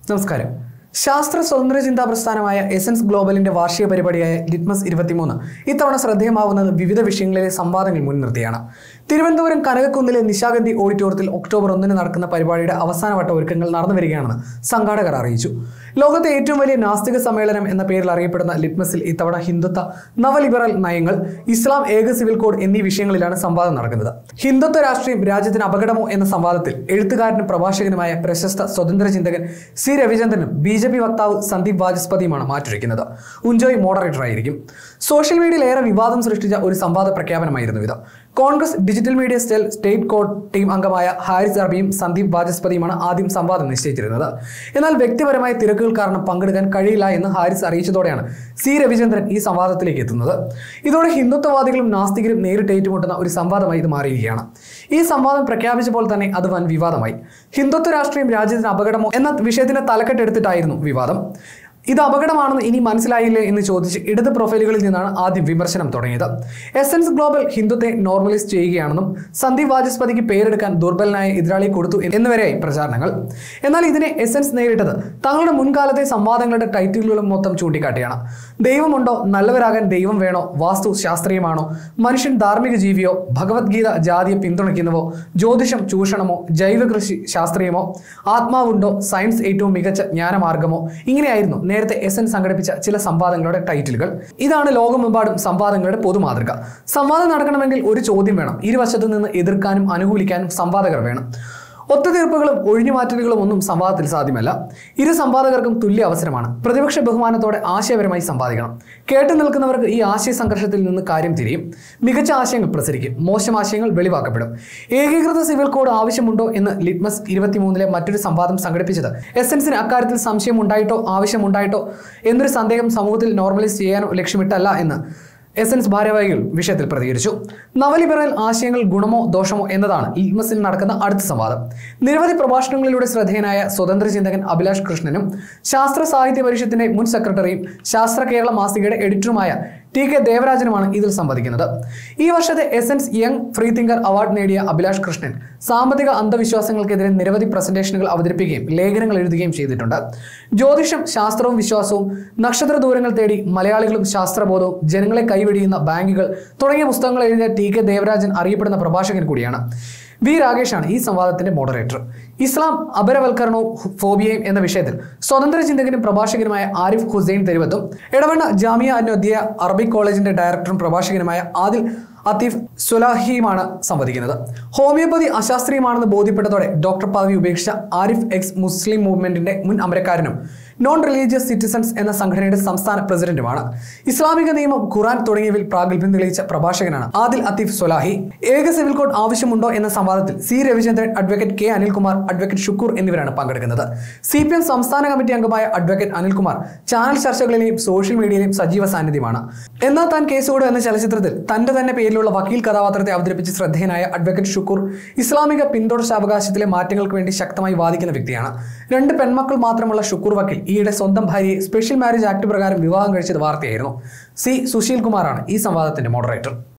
നമസ്കാരം ശാസ്ത്ര സ്വതന്ത്ര ചിന്താ പ്രസ്ഥാനമായ എസൻസ് ഗ്ലോബലിന്റെ വാർഷിക പരിപാടിയായ ലിറ്റ്മസ് ഇരുപത്തിമൂന്ന് ഇത്തവണ ശ്രദ്ധേയമാവുന്നത് വിവിധ വിഷയങ്ങളിലെ സംവാദങ്ങൾ മുൻനിർത്തിയാണ് തിരുവനന്തപുരം കനകക്കുന്നിലെ നിശാഗന്ധി ഓഡിറ്റോറിയത്തിൽ ഒക്ടോബർ ഒന്നിന് നടക്കുന്ന പരിപാടിയുടെ അവസാനവട്ട ഒരുക്കങ്ങൾ നടന്നു വരികയാണെന്ന് സംഘാടകർ അറിയിച്ചു ലോകത്തെ ഏറ്റവും വലിയ നാസ്തിക സമ്മേളനം എന്ന പേരിൽ അറിയപ്പെടുന്ന ലിറ്റ്മസിൽ ഇത്തവണ ഹിന്ദുത്വ നവലിബറൽ നയങ്ങൾ ഇസ്ലാം ഏക സിവിൽ കോഡ് എന്നീ വിഷയങ്ങളിലാണ് സംവാദം നടക്കുന്നത് ഹിന്ദുത്വ രാഷ്ട്രീയം രാജ്യത്തിന് അപകടമോ എന്ന സംവാദത്തിൽ എഴുത്തുകാരനും പ്രഭാഷകനുമായ പ്രശസ്ത സ്വതന്ത്ര ചിന്തകൻ സി രവിചന്ദ്രനും ബി ജെ പി വക്താവ് സന്ദീപ് വാചസ്പതിയുമാണ് മാറ്റൊരുക്കുന്നത് ഉഞ്ചോയ് മോഡറേറ്റർ ആയിരിക്കും സോഷ്യൽ മീഡിയയിൽ ഏറെ വിവാദം സൃഷ്ടിച്ച ഒരു സംവാദ പ്രഖ്യാപനമായിരുന്നു ഇത് Congress digital media cell state core team അംഗമായ ഹാരിസ് അറബിയും സന്ദീപ് വാചസ്പതിയുമാണ് ആദ്യം സംവാദം നിശ്ചയിച്ചിരുന്നത് എന്നാൽ വ്യക്തിപരമായ തിരക്കുകൾ കാരണം പങ്കെടുക്കാൻ കഴിയില്ല എന്ന് ഹാരിസ് അറിയിച്ചതോടെയാണ് സി രവിചന്ദ്രൻ ഈ സംവാദത്തിലേക്ക് എത്തുന്നത് ഇതോടെ ഹിന്ദുത്വവാദികളും നാസ്തികരും നേരിട്ട് ഏറ്റുമുട്ടുന്ന ഒരു സംവാദമായി ഇത് മാറിയിരിക്കുകയാണ് ഈ സംവാദം പ്രഖ്യാപിച്ചപ്പോൾ തന്നെ അത് വൻ വിവാദമായി ഹിന്ദുത്വ രാഷ്ട്രീയം രാജ്യത്തിന് അപകടമോ എന്ന വിഷയത്തിന് തലക്കെട്ടെടുത്തിട്ടായിരുന്നു വിവാദം ഇത് അപകടമാണെന്ന് ഇനി മനസ്സിലായില്ലേ എന്ന് ചോദിച്ച് ഇടത് പ്രൊഫൈലുകളിൽ നിന്നാണ് ആദ്യം വിമർശനം തുടങ്ങിയത് എസൻസ് ഗ്ലോബൽ ഹിന്ദുത്തെ നോർമലൈസ് ചെയ്യുകയാണെന്നും സന്ദീപ് വാചസ്പതിക്ക് പേരെടുക്കാൻ ദുർബലനായ എതിരാളി കൊടുത്തു എന്നുവരെയായി പ്രചാരണങ്ങൾ എന്നാൽ ഇതിനെ എസൻസ് നേരിട്ടത് തങ്ങളുടെ മുൻകാലത്തെ സംവാദങ്ങളുടെ ടൈറ്റിലുകളും മൊത്തം ചൂണ്ടിക്കാട്ടിയാണ് ദൈവമുണ്ടോ നല്ലവരാകാൻ ദൈവം വേണോ വാസ്തു ശാസ്ത്രീയമാണോ മനുഷ്യൻ ധാർമ്മിക ജീവിയോ ഭഗവത്ഗീത ജാതിയെ പിന്തുണയ്ക്കുന്നുവോ ജ്യോതിഷം ചൂഷണമോ ജൈവ കൃഷി ശാസ്ത്രീയമോ ആത്മാവുണ്ടോ സയൻസ് ഏറ്റവും മികച്ച ജ്ഞാനമാർഗമോ ഇങ്ങനെയായിരുന്നു നേരത്തെ എസ് എൻ സംഘടിപ്പിച്ച ചില സംവാദങ്ങളുടെ ടൈറ്റിലുകൾ ഇതാണ് ലോകമെമ്പാടും സംവാദങ്ങളുടെ പൊതുമാതൃക സംവാദം നടക്കണമെങ്കിൽ ഒരു ചോദ്യം വേണം ഇരുവശത്തു നിന്ന് എതിർക്കാനും അനുകൂലിക്കാനും സംവാദകർ വേണം ഒത്തുതീർപ്പുകളും ഒഴിഞ്ഞുമാറ്റലുകളും ഒന്നും സംവാദത്തിൽ സാധ്യമല്ല ഇരു സംവാദകർക്കും തുല്യ അവസരമാണ് പ്രതിപക്ഷ ബഹുമാനത്തോടെ ആശയപരമായി സംവാദിക്കണം കേട്ടു നിൽക്കുന്നവർക്ക് ഈ ആശയ സംഘർഷത്തിൽ നിന്ന് കാര്യം തിരിയും മികച്ച ആശയങ്ങൾ പ്രസരിക്കും മോശം ആശയങ്ങൾ വെളിവാക്കപ്പെടും ഏകീകൃത സിവിൽ കോഡ് ആവശ്യമുണ്ടോ എന്ന് ലിറ്റ്മസ് ഇരുപത്തിമൂന്നിലെ മറ്റൊരു സംവാദം സംഘടിപ്പിച്ചത് എസൻസിന് അക്കാര്യത്തിൽ സംശയമുണ്ടായിട്ടോ ആവശ്യമുണ്ടായിട്ടോ എന്നൊരു സന്ദേഹം സമൂഹത്തിൽ നോർമലൈസ് ചെയ്യാനോ ലക്ഷ്യമിട്ടല്ല എന്ന് എസൻസ് ഭാരവാഹികൾ വിഷയത്തിൽ പ്രതികരിച്ചു നവലിബറൽ ആശയങ്ങൾ ഗുണമോ ദോഷമോ എന്നതാണ് ലിറ്റ്മസിൽ നടക്കുന്ന അടുത്ത സംവാദം നിരവധി പ്രഭാഷണങ്ങളിലൂടെ ശ്രദ്ധേയനായ സ്വതന്ത്ര ചിന്തകൻ അഭിലാഷ് കൃഷ്ണനും ശാസ്ത്ര സാഹിത്യ പരിഷത്തിന്റെ മുൻ സെക്രട്ടറിയും ശാസ്ത്ര കേരള മാസികയുടെ എഡിറ്ററുമായ ടി കെ ദേവരാജനുമാണ് ഇതിൽ സംവദിക്കുന്നത് ഈ വർഷത്തെ essence young free thinker award നേടിയ അഭിലാഷ് കൃഷ്ണൻ സാമ്പത്തിക അന്ധവിശ്വാസങ്ങൾക്കെതിരെ നിരവധി പ്രസന്റേഷനുകൾ അവതരിപ്പിക്കുകയും ലേഖനങ്ങൾ എഴുതുകയും ചെയ്തിട്ടുണ്ട് ജ്യോതിഷം ശാസ്ത്രവും വിശ്വാസവും നക്ഷത്ര ദൂരങ്ങൾ തേടി മലയാളികളും ശാസ്ത്രബോധവും ജനങ്ങളെ കൈവെടിയുന്ന ബാങ്കുകൾ തുടങ്ങിയ പുസ്തകങ്ങൾ എഴുതിയ ടി കെ ദേവരാജൻ അറിയപ്പെടുന്ന പ്രഭാഷകൻ കൂടിയാണ് വി രാകേഷാണ് ഈ സംവാദത്തിന്റെ മോഡറേറ്റർ ഇസ്ലാം അപരവൽക്കരണവും ഫോബിയയും എന്ന വിഷയത്തിൽ സ്വതന്ത്ര ചിന്തകനും പ്രഭാഷകനുമായ ആരിഫ് ഹുസൈൻ തെരുവത്തും ഇടവണ്ണ ജാമിയ അനോദ്യ അറബിക് കോളേജിന്റെ ഡയറക്ടറും പ്രഭാഷകനുമായ ആദിൽ അത്തീഫ് സുലാഹിയുമാണ് സംവദിക്കുന്നത് ഹോമിയോപ്പതി അശാസ്ത്രീയമാണെന്ന് ബോധ്യപ്പെട്ടതോടെ ഡോക്ടർ പദവി ഉപേക്ഷിച്ച ആരിഫ് എക്സ് മുസ്ലിം മൂവ്മെന്റിന്റെ മുൻ അമരക്കാരനും നോൺ റിലീജിയസ് സിറ്റിസൺസ് എന്ന സംഘടനയുടെ സംസ്ഥാന പ്രസിഡന്റുമാണ് ഇസ്ലാമിക നിയമം ഖുറാൻ തുടങ്ങിയവയിൽ പ്രാഗൽഭ്യം തെളിയിച്ച പ്രഭാഷകനാണ് ആദിൽ അത്തീഫ് സൊലാഹി ഏക സിവിൽ കോഡ് ആവശ്യമുണ്ടോ എന്ന സംവാദത്തിൽ C Ravichandran advocate K Anilkumar advocate Shukkur എന്നിവരാണ് പങ്കെടുക്കുന്നത് സി പി എം സംസ്ഥാന കമ്മിറ്റി അംഗമായ അഡ്വക്കേറ്റ് അനിൽകുമാർ ചാനൽ ചർച്ചകളിലെയും സോഷ്യൽ മീഡിയയിലെയും സജീവ സാന്നിധ്യമാണ് എന്നാൽ താൻ കേസുകൂട് എന്ന ചലച്ചിത്രത്തിൽ തന്റെ തന്നെ പേരിലുള്ള വക്കീൽ കഥാപാത്രത്തെ അവതരിപ്പിച്ച് ശ്രദ്ധേയനായ അഡ്വക്കേറ്റ് ഷുക്കൂർ ഇസ്ലാമിക പിന്തുടർച്ചാവകാശത്തിലെ മാറ്റങ്ങൾക്ക് വേണ്ടി ശക്തമായി വാദിക്കുന്ന വ്യക്തിയാണ് രണ്ട് പെൺമക്കൾ മാത്രമുള്ള ഷുക്കൂർ വക്കീൽ ഈയിടെ സ്വന്തം ഭാര്യയെ സ്പെഷ്യൽ മാരേജ് ആക്ട് പ്രകാരം വിവാഹം കഴിച്ചത് വാർത്തയായിരുന്നു സി സുശീൽ കുമാറാണ് ഈ സംവാദത്തിന്റെ മോഡറേറ്റർ